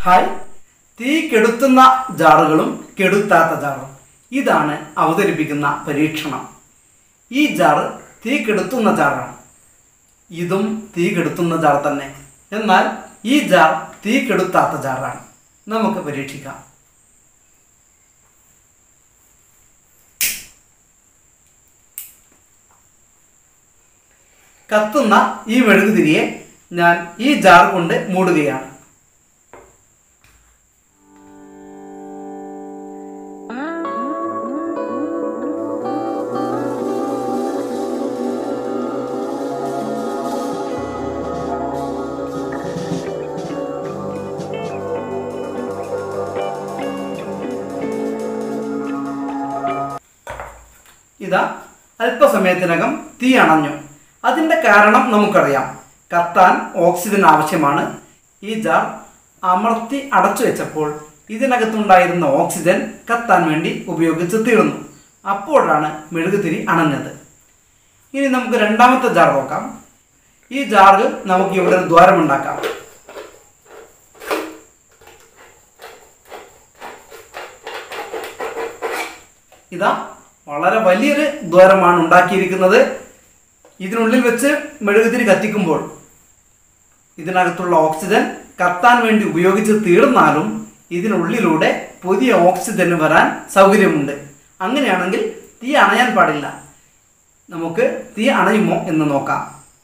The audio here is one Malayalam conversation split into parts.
ഹായ് തീ കെടുത്തുന്ന ജാറുകളും കെടുത്താത്ത ജാറും ഇതാണ് അവതരിപ്പിക്കുന്ന പരീക്ഷണം ഈ ജാറ് തീ കെടുത്തുന്ന ജാറാണ് ഇതും തീ കെടുത്തുന്ന ജാർ തന്നെ എന്നാൽ ഈ ജാർ തീ കെടുത്താത്ത ജാറാണ് നമുക്ക് പരീക്ഷിക്കാം കത്തുന്ന ഈ മെഴുകുതിരിയെ ഞാൻ ഈ ജാർ കൊണ്ട് മൂടുകയാണ് ഇതാ അല്പസമയത്തിനകം തീ അണഞ്ഞു അതിൻ്റെ കാരണം നമുക്കറിയാം കത്താൻ ഓക്സിജൻ ആവശ്യമാണ് ഈ ജാർ അമർത്തി അടച്ചു വെച്ചപ്പോൾ ഇതിനകത്തുണ്ടായിരുന്ന ഓക്സിജൻ കത്താൻ വേണ്ടി ഉപയോഗിച്ച് തീർന്നു അപ്പോഴാണ് മെഴുകുതിരി അണഞ്ഞത് ഇനി നമുക്ക് രണ്ടാമത്തെ ജാർ നോക്കാം ഈ ജാറിൽ നമുക്ക് ഇവിടെ ഒരു ദ്വാരമുണ്ടാക്കാം ഇതാ വളരെ വലിയൊരു ദ്വാരമാണ് ഉണ്ടാക്കിയിരിക്കുന്നത് ഇതിനുള്ളിൽ വെച്ച് മെഴുകുതിരി കത്തിക്കുമ്പോൾ ഇതിനകത്തുള്ള ഓക്സിജൻ കത്താൻ വേണ്ടി ഉപയോഗിച്ച് തീർന്നാലും ഇതിനുള്ളിലൂടെ പുതിയ ഓക്സിജൻ വരാൻ സൗകര്യമുണ്ട് അങ്ങനെയാണെങ്കിൽ തീ അണയാൻ പാടില്ല നമുക്ക് തീ അണയുമോ എന്ന് നോക്കാം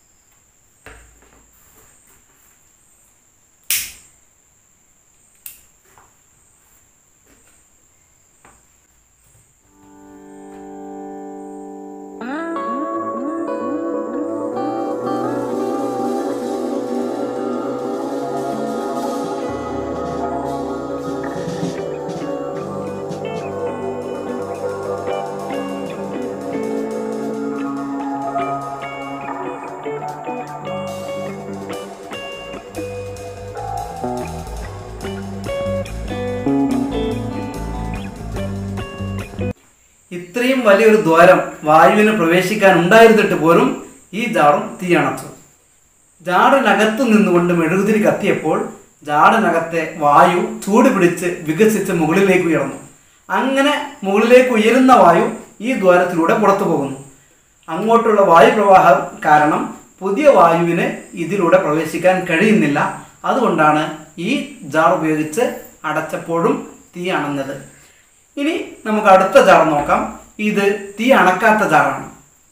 ഇത്രയും വലിയൊരു ദ്വാരം വായുവിന് പ്രവേശിക്കാൻ ഉണ്ടായിരുന്നിട്ട് പോലും ഈ ജാറും തീ അണച്ചു ജാറിനകത്തു നിന്നുകൊണ്ട് മെഴുകുതിരി കത്തിയപ്പോൾ ജാറിനകത്തെ വായു ചൂട് പിടിച്ച് വികസിച്ച് മുകളിലേക്ക് ഉയർന്നു അങ്ങനെ മുകളിലേക്ക് ഉയരുന്ന വായു ഈ ദ്വാരത്തിലൂടെ പുറത്തു പോകുന്നു അങ്ങോട്ടുള്ള വായു പ്രവാഹം കാരണം പുതിയ വായുവിന് ഇതിലൂടെ പ്രവേശിക്കാൻ കഴിയുന്നില്ല അതുകൊണ്ടാണ് ഈ ജാർ ഉപയോഗിച്ച് അടച്ചപ്പോഴും തീ അണഞ്ഞത് ഇനി നമുക്ക് അടുത്ത ജാർ നോക്കാം ഇത് തീ അണക്കാത്ത ജാറാണ്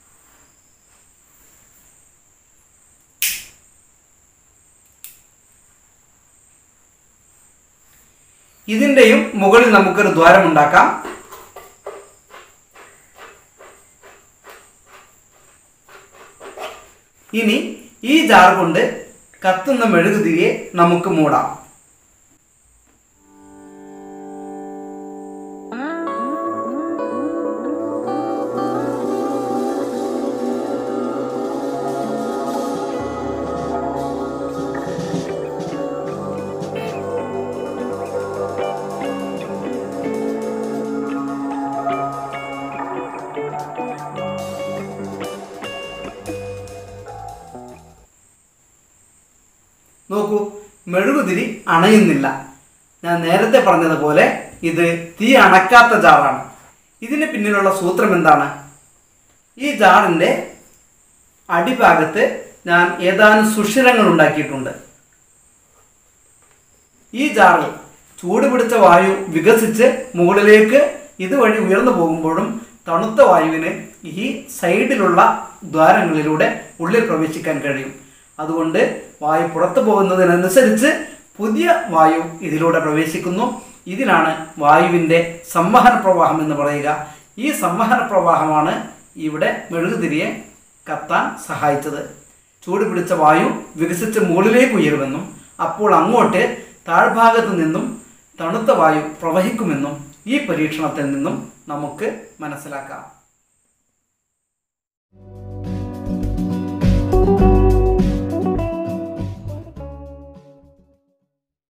ഇതിൻ്റെയും മുകളിൽ നമുക്കൊരു ദ്വാരം ഉണ്ടാക്കാം ഇനി ഈ ജാർ കൊണ്ട് കത്തുന്ന മെഴുകുതിരിയെ നമുക്ക് മൂടാം നോക്കൂ മെഴുകുതിരി അണയുന്നില്ല ഞാൻ നേരത്തെ പറഞ്ഞതുപോലെ ഇത് തീ അണക്കാത്ത ജാറാണ് ഇതിന് പിന്നിലുള്ള സൂത്രം എന്താണ് ഈ ജാറിൻ്റെ അടിഭാഗത്ത് ഞാൻ ഏതാനും സുഷിരങ്ങൾ ഉണ്ടാക്കിയിട്ടുണ്ട് ഈ ജാറിൽ ചൂട് പിടിച്ച വായു വികസിച്ച് മുകളിലേക്ക് ഇതുവഴി ഉയർന്നു പോകുമ്പോഴും തണുത്ത വായുവിന് ഈ സൈഡിലുള്ള ദ്വാരങ്ങളിലൂടെ ഉള്ളിൽ പ്രവേശിക്കാൻ കഴിയും അതുകൊണ്ട് വായു പുറത്തു പോകുന്നതിനനുസരിച്ച് പുതിയ വായു ഇതിലൂടെ പ്രവേശിക്കുന്നു ഇതിനാണ് വായുവിൻ്റെ സംവഹന പ്രവാഹം എന്ന് പറയുക ഈ സംവഹന പ്രവാഹമാണ് ഇവിടെ മെഴുകുതിരിയെ കത്താൻ സഹായിച്ചത് ചൂട് പിടിച്ച വായു വികസിച്ച് മുകളിലേക്ക് ഉയരുമെന്നും അപ്പോൾ അങ്ങോട്ട് താഴ്ഭാഗത്ത് നിന്നും തണുത്ത വായു പ്രവഹിക്കുമെന്നും ഈ പരീക്ഷണത്തിൽ നിന്നും നമുക്ക് മനസ്സിലാക്കാം